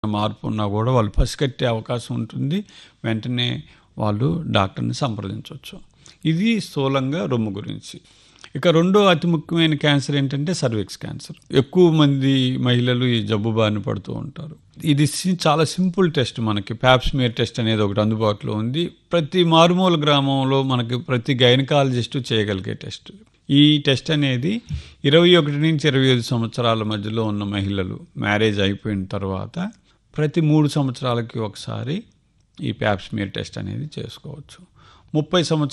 మార్పు ఉన్నా కూడా వాళ్ళు పసిగట్టే అవకాశం ఉంటుంది వెంటనే వాళ్ళు డాక్టర్ని సంప్రదించవచ్చు ఇది స్థూలంగా రొమ్ము గురించి ఇక రెండో అతి ముఖ్యమైన క్యాన్సర్ ఏంటంటే సర్విక్స్ క్యాన్సర్ ఎక్కువ మంది మహిళలు ఈ జబ్బు బారిన పడుతూ ఉంటారు ఇది సి- చాలా సింపుల్ టెస్ట్ మనకి ప్యాప్స్మియర్ టెస్ట్ అనేది ఒకటి అందుబాటులో ఉంది ప్రతి మారుమూల గ్రామంలో మనకి ప్రతి గైనకాలజిస్టు చేయగలిగే టెస్ట్ ఈ టెస్ట్ అనేది ఇరవై ఒకటి నుంచి ఇరవై ఐదు సంవత్సరాల మధ్యలో ఉన్న మహిళలు మ్యారేజ్ అయిపోయిన తర్వాత ప్రతి మూడు సంవత్సరాలకి ఒకసారి ఈ ప్యాప్స్మియర్ టెస్ట్ అనేది చేసుకోవచ్చు ముప్పై సంవత్సరాల